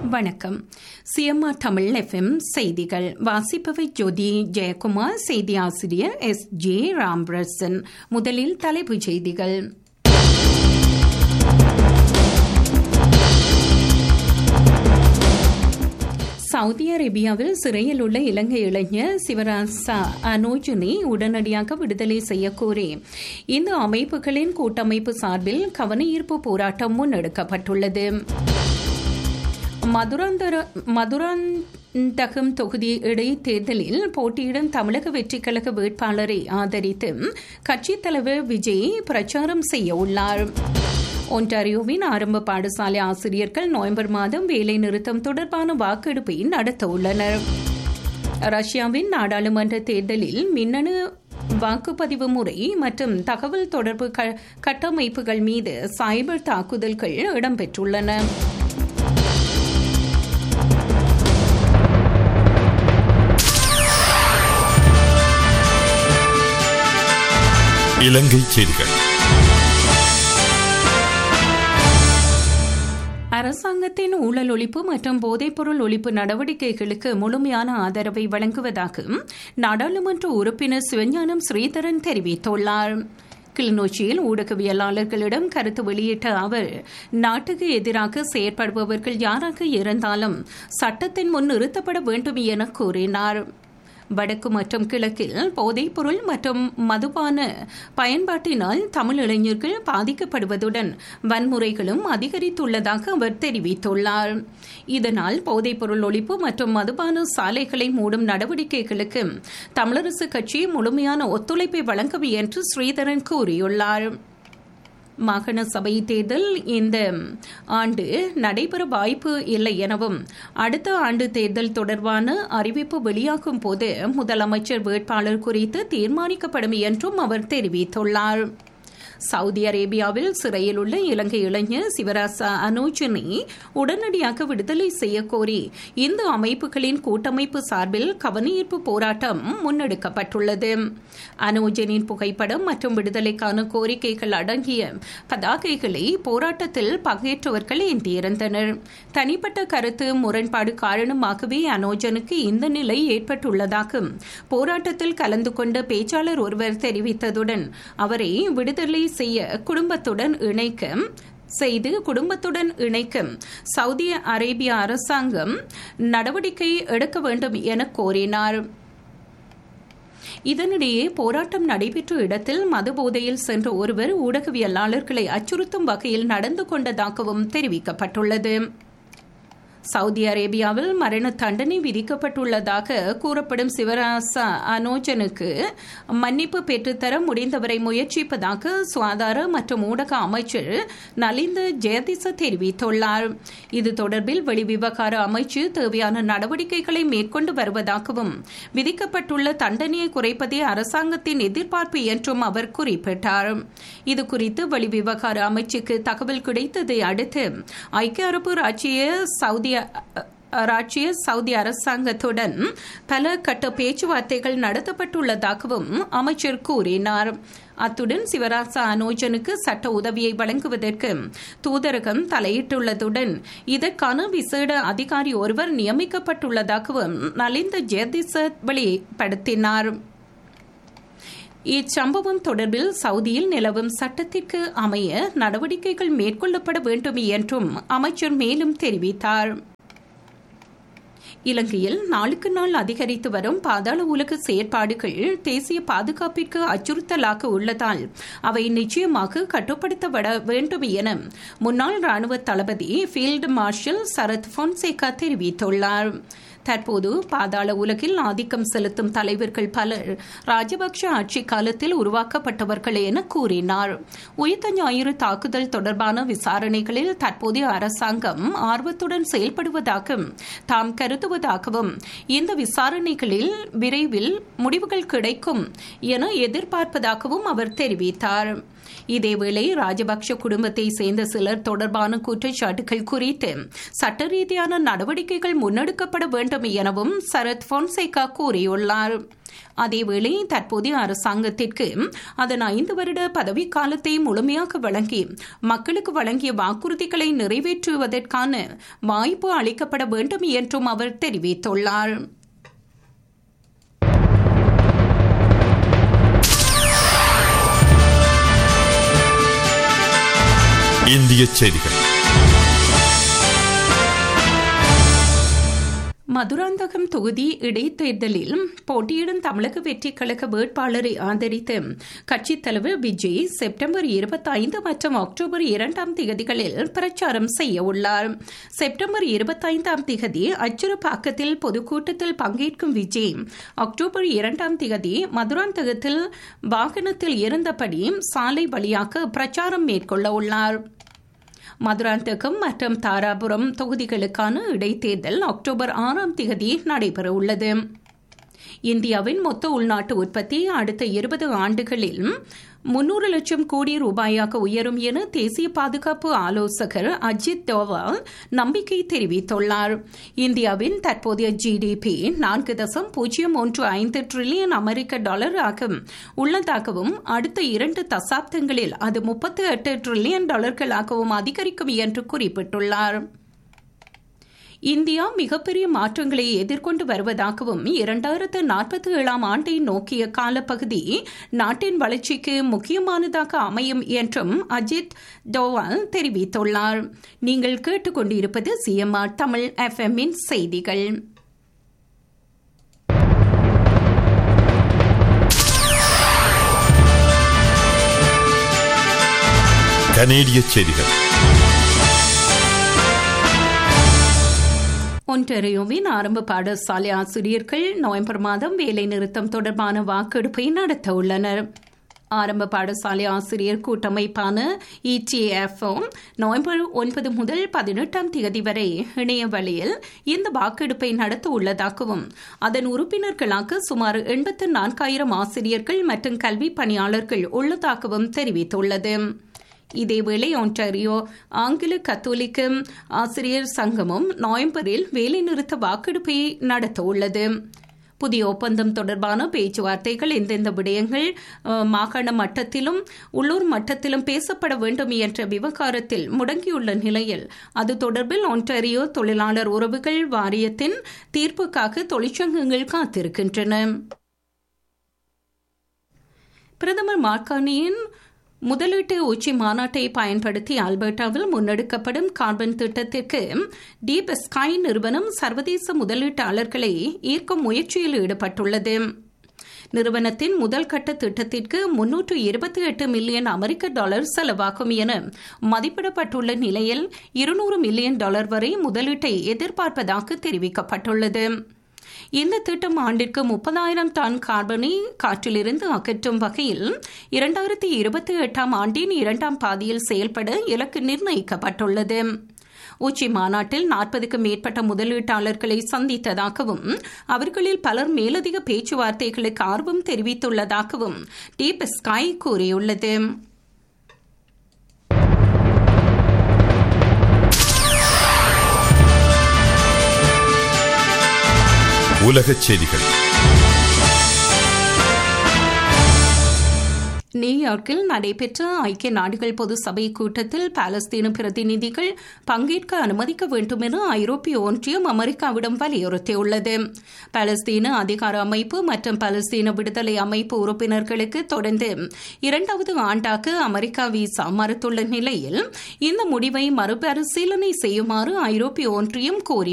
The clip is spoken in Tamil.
வணக்கம் சிஎம்ஆர் தமிழ் எஃப்எம் செய்திகள் வாசிப்பவை ஜோதி ஜெயக்குமார் செய்தி ஆசிரியர் எஸ் ஜே ராம்பிரசன் முதலில் தலைப்புச் செய்திகள் சவுதி அரேபியாவில் சிறையில் உள்ள இலங்கை இளைஞர் சிவராசா அனோஜனை உடனடியாக விடுதலை செய்யக்கோரி இந்த அமைப்புகளின் கூட்டமைப்பு சார்பில் கவனஈர்ப்பு போராட்டம் முன்னெடுக்கப்பட்டுள்ளது மதுராந்தர மதுராந்தகம் தொகுதி இடைத்தேர்தலில் போட்டியிடும் தமிழக வெற்றிக் கழக வேட்பாளரை ஆதரித்து கட்சித் தலைவர் விஜய் பிரச்சாரம் செய்ய உள்ளார் ஒன்டாரியோவின் ஆரம்ப பாடசாலை ஆசிரியர்கள் நவம்பர் மாதம் வேலை நிறுத்தம் தொடர்பான வாக்கெடுப்பை நடத்த உள்ளனர் ரஷ்யாவின் நாடாளுமன்ற தேர்தலில் மின்னணு வாக்குப்பதிவு முறை மற்றும் தகவல் தொடர்பு கட்டமைப்புகள் மீது சைபர் தாக்குதல்கள் இடம்பெற்றுள்ளன இலங்கை செய்திகள் அரசாங்கத்தின் ஊழல் ஒழிப்பு மற்றும் போதைப்பொருள் ஒழிப்பு நடவடிக்கைகளுக்கு முழுமையான ஆதரவை வழங்குவதாக நாடாளுமன்ற உறுப்பினர் சிவஞானம் ஸ்ரீதரன் தெரிவித்துள்ளார் கிளிநொச்சியில் ஊடகவியலாளர்களிடம் கருத்து வெளியிட்ட அவர் நாட்டுக்கு எதிராக செயற்படுபவர்கள் யாராக இருந்தாலும் சட்டத்தின் முன் நிறுத்தப்பட வேண்டும் என கூறினார் வடக்கு மற்றும் கிழக்கில் போதைப்பொருள் மற்றும் மதுபான பயன்பாட்டினால் தமிழ் இளைஞர்கள் பாதிக்கப்படுவதுடன் வன்முறைகளும் அதிகரித்துள்ளதாக அவர் தெரிவித்துள்ளார் இதனால் போதைப்பொருள் ஒழிப்பு மற்றும் மதுபான சாலைகளை மூடும் நடவடிக்கைகளுக்கு தமிழரசு கட்சி முழுமையான ஒத்துழைப்பை வழங்கும் என்று ஸ்ரீதரன் கூறியுள்ளார் மாகாண சபை தேர்தல் இந்த ஆண்டு நடைபெற வாய்ப்பு இல்லை எனவும் அடுத்த ஆண்டு தேர்தல் தொடர்பான அறிவிப்பு வெளியாகும் போது முதலமைச்சர் வேட்பாளர் குறித்து தீர்மானிக்கப்படும் என்றும் அவர் தெரிவித்துள்ளார் சவுதி அரேபியாவில் சிறையில் உள்ள இலங்கை இளைஞர் சிவராசா அனோஜனை உடனடியாக விடுதலை செய்யக்கோரி இந்து அமைப்புகளின் கூட்டமைப்பு சார்பில் கவனஈர்ப்பு போராட்டம் முன்னெடுக்கப்பட்டுள்ளது அனோஜனின் புகைப்படம் மற்றும் விடுதலைக்கான கோரிக்கைகள் அடங்கிய பதாகைகளை போராட்டத்தில் பங்கேற்றவர்கள் ஏந்தியிருந்தனர் தனிப்பட்ட கருத்து முரண்பாடு காரணமாகவே அனோஜனுக்கு இந்த நிலை ஏற்பட்டுள்ளதாக போராட்டத்தில் கலந்து கொண்ட பேச்சாளர் ஒருவர் தெரிவித்ததுடன் அவரை விடுதலை செய்ய குடும்பத்துடன் இணைக்க செய்து குடும்பத்துடன் இணைக்க சவுதி அரேபிய அரசாங்கம் நடவடிக்கை எடுக்க வேண்டும் என கோரினார் இதனிடையே போராட்டம் நடைபெற்ற இடத்தில் மது போதையில் சென்ற ஒருவர் ஊடகவியலாளர்களை அச்சுறுத்தும் வகையில் நடந்து கொண்டதாகவும் தெரிவிக்கப்பட்டுள்ளது சவுதி அரேபியாவில் மரண தண்டனை விதிக்கப்பட்டுள்ளதாக கூறப்படும் சிவராசா அனோஜனுக்கு மன்னிப்பு பெற்றுத்தர முடிந்தவரை முயற்சிப்பதாக சுகாதார மற்றும் ஊடக அமைச்சர் நலிந்த ஜெயதிச தெரிவித்துள்ளார் இது தொடர்பில் வெளிவிவகார அமைச்சு தேவையான நடவடிக்கைகளை மேற்கொண்டு வருவதாகவும் விதிக்கப்பட்டுள்ள தண்டனையை குறைப்பதே அரசாங்கத்தின் எதிர்பார்ப்பு என்றும் அவர் குறிப்பிட்டார் இதுகுறித்து வெளிவிவகார அமைச்சுக்கு தகவல் கிடைத்ததை அடுத்து ஐக்கிய அரபு ராச்சிய சவுதி ராச்சிய சவுதி அரசாங்கத்துடன் பல கட்ட பேச்சுவார்த்தைகள் நடத்தப்பட்டுள்ளதாகவும் அமைச்சர் கூறினார் அத்துடன் சிவராசா அனோஜனுக்கு சட்ட உதவியை வழங்குவதற்கு தூதரகம் தலையிட்டுள்ளதுடன் இதற்கான விசேட அதிகாரி ஒருவர் நியமிக்கப்பட்டுள்ளதாகவும் நலிந்த ஜெயதிச வெளிப்படுத்தினார் இச்சம்பவம் தொடர்பில் சவுதியில் நிலவும் சட்டத்திற்கு அமைய நடவடிக்கைகள் மேற்கொள்ளப்பட வேண்டும் என்றும் அமைச்சர் மேலும் தெரிவித்தார் இலங்கையில் நாளுக்கு நாள் அதிகரித்து வரும் பாதாள உலக செயற்பாடுகள் தேசிய பாதுகாப்பிற்கு அச்சுறுத்தலாக உள்ளதால் அவை நிச்சயமாக கட்டுப்படுத்தப்பட வேண்டும் என முன்னாள் ராணுவ தளபதி ஃபீல்டு மார்ஷல் சரத் பொன்சேகா தெரிவித்துள்ளார் தற்போது பாதாள உலகில் ஆதிக்கம் செலுத்தும் தலைவர்கள் பலர் ராஜபக்ஷ ஆட்சி காலத்தில் உருவாக்கப்பட்டவர்கள் என கூறினார் உயிர்த்த ஞாயிறு தாக்குதல் தொடர்பான விசாரணைகளில் தற்போதைய அரசாங்கம் ஆர்வத்துடன் செயல்படுவதாக தாம் கருதுவதாகவும் இந்த விசாரணைகளில் விரைவில் முடிவுகள் கிடைக்கும் என எதிர்பார்ப்பதாகவும் அவர் தெரிவித்தார் இதேவேளை ராஜபக்ஷ குடும்பத்தை சேர்ந்த சிலர் தொடர்பான குற்றச்சாட்டுகள் குறித்து சட்ட ரீதியான நடவடிக்கைகள் முன்னெடுக்கப்பட வேண்டும் எனவும் சரத் பொன்சேகா கூறியுள்ளார் அதேவேளை தற்போதைய அரசாங்கத்திற்கு அதன் ஐந்து வருட பதவிக்காலத்தை முழுமையாக வழங்கி மக்களுக்கு வழங்கிய வாக்குறுதிகளை நிறைவேற்றுவதற்கான வாய்ப்பு அளிக்கப்பட வேண்டும் என்றும் அவர் தெரிவித்துள்ளார் இந்திய செய்திகள் மதுராந்தகம் தொகுதி இடைத்தேர்தலில் போட்டியிடும் தமிழக வெற்றி கழக வேட்பாளரை ஆதரித்து கட்சித் தலைவர் விஜய் செப்டம்பர் இருபத்தைந்து மற்றும் அக்டோபர் இரண்டாம் திகதிகளில் பிரச்சாரம் செய்ய உள்ளார் செப்டம்பர் இருபத்தைந்தாம் திகதி அச்சுரப்பாக்கத்தில் பொதுக்கூட்டத்தில் பங்கேற்கும் விஜய் அக்டோபர் இரண்டாம் திகதி மதுராந்தகத்தில் வாகனத்தில் இருந்தபடி சாலை வழியாக பிரச்சாரம் மேற்கொள்ள உள்ளார் மதுராந்தகம் மற்றும் தாராபுரம் தொகுதிகளுக்கான இடைத்தேர்தல் அக்டோபர் ஆறாம் தேதி நடைபெறவுள்ளது இந்தியாவின் மொத்த உள்நாட்டு உற்பத்தி அடுத்த இருபது ஆண்டுகளில் முன்னூறு லட்சம் கோடி ரூபாயாக உயரும் என தேசிய பாதுகாப்பு ஆலோசகர் அஜித் தோவால் நம்பிக்கை தெரிவித்துள்ளார் இந்தியாவின் தற்போதைய ஜிடிபி நான்கு தசம் பூஜ்ஜியம் ஒன்று ஐந்து டிரில்லியன் அமெரிக்க டாலராக உள்ளதாகவும் அடுத்த இரண்டு தசாப்தங்களில் அது முப்பத்தி எட்டு டிரில்லியன் டாலர்களாகவும் அதிகரிக்கும் என்று குறிப்பிட்டுள்ளார் இந்தியா மிகப்பெரிய மாற்றங்களை எதிர்கொண்டு வருவதாகவும் இரண்டாயிரத்து நாற்பத்தி ஏழாம் ஆண்டை நோக்கிய காலப்பகுதி நாட்டின் வளர்ச்சிக்கு முக்கியமானதாக அமையும் என்றும் அஜித் டோவால் தெரிவித்துள்ளார் நீங்கள் கேட்டுக்கொண்டிருப்பது சிஎம்ஆர் தமிழ் எஃப்எம்மின் செய்திகள் கனேடிய செய்திகள் ஒன்டரியோவின் ஆரம்ப பாடசாலை ஆசிரியர்கள் நவம்பர் மாதம் வேலை நிறுத்தம் தொடர்பான வாக்கெடுப்பை நடத்த உள்ளனர் ஆரம்ப பாடசாலை ஆசிரியர் கூட்டமைப்பான இடிஎஃப்ஓ நவம்பர் ஒன்பது முதல் பதினெட்டாம் தேதி வரை இணைய வழியில் இந்த வாக்கெடுப்பை நடத்த உள்ளதாகவும் அதன் உறுப்பினர்களாக சுமார் எண்பத்து நான்காயிரம் ஆசிரியர்கள் மற்றும் கல்வி பணியாளர்கள் உள்ளதாகவும் தெரிவித்துள்ளது இதேவேளை ஒன்டாரியோ ஆங்கில கத்தோலிக்க ஆசிரியர் சங்கமும் நவம்பரில் வேலைநிறுத்த வாக்கெடுப்பை நடத்த உள்ளது புதிய ஒப்பந்தம் தொடர்பான பேச்சுவார்த்தைகள் எந்தெந்த விடயங்கள் மாகாண மட்டத்திலும் உள்ளூர் மட்டத்திலும் பேசப்பட வேண்டும் என்ற விவகாரத்தில் முடங்கியுள்ள நிலையில் அது தொடர்பில் ஒன்டாரியோ தொழிலாளர் உறவுகள் வாரியத்தின் தீர்ப்புக்காக தொழிற்சங்கங்கள் காத்திருக்கின்றன பிரதமர் மார்கானியின் முதலீட்டு உச்சி மாநாட்டை பயன்படுத்தி ஆல்பர்டாவில் முன்னெடுக்கப்படும் கார்பன் திட்டத்திற்கு டீப் ஸ்கை நிறுவனம் சர்வதேச முதலீட்டாளர்களை ஈர்க்கும் முயற்சியில் ஈடுபட்டுள்ளது நிறுவனத்தின் முதல் கட்ட திட்டத்திற்கு முன்னூற்று இருபத்தி எட்டு மில்லியன் அமெரிக்க டாலர் செலவாகும் என மதிப்பிடப்பட்டுள்ள நிலையில் இருநூறு மில்லியன் டாலர் வரை முதலீட்டை எதிர்பார்ப்பதாக தெரிவிக்கப்பட்டுள்ளது இந்த திட்டம் ஆண்டிற்கு முப்பதாயிரம் டன் கார்பனை காற்றிலிருந்து அகற்றும் வகையில் இரண்டாயிரத்தி இருபத்தி எட்டாம் ஆண்டின் இரண்டாம் பாதியில் செயல்பட இலக்கு நிர்ணயிக்கப்பட்டுள்ளது உச்சி மாநாட்டில் நாற்பதுக்கும் மேற்பட்ட முதலீட்டாளர்களை சந்தித்ததாகவும் அவர்களில் பலர் மேலதிக பேச்சுவார்த்தைகளுக்கு ஆர்வம் தெரிவித்துள்ளதாகவும் டீப் ஸ்கை கூறியுள்ளது உலகச் செய்திகள் நியூயார்க்கில் நடைபெற்ற ஐக்கிய நாடுகள் பொது சபை கூட்டத்தில் பாலஸ்தீன பிரதிநிதிகள் பங்கேற்க அனுமதிக்க வேண்டும் என ஐரோப்பிய ஒன்றியம் அமெரிக்காவிடம் வலியுறுத்தியுள்ளது பாலஸ்தீன அதிகார அமைப்பு மற்றும் பாலஸ்தீன விடுதலை அமைப்பு உறுப்பினர்களுக்கு தொடர்ந்து இரண்டாவது ஆண்டாக அமெரிக்கா விசா மறுத்துள்ள நிலையில் இந்த முடிவை மறுபரிசீலனை செய்யுமாறு ஐரோப்பிய ஒன்றியம் கோரி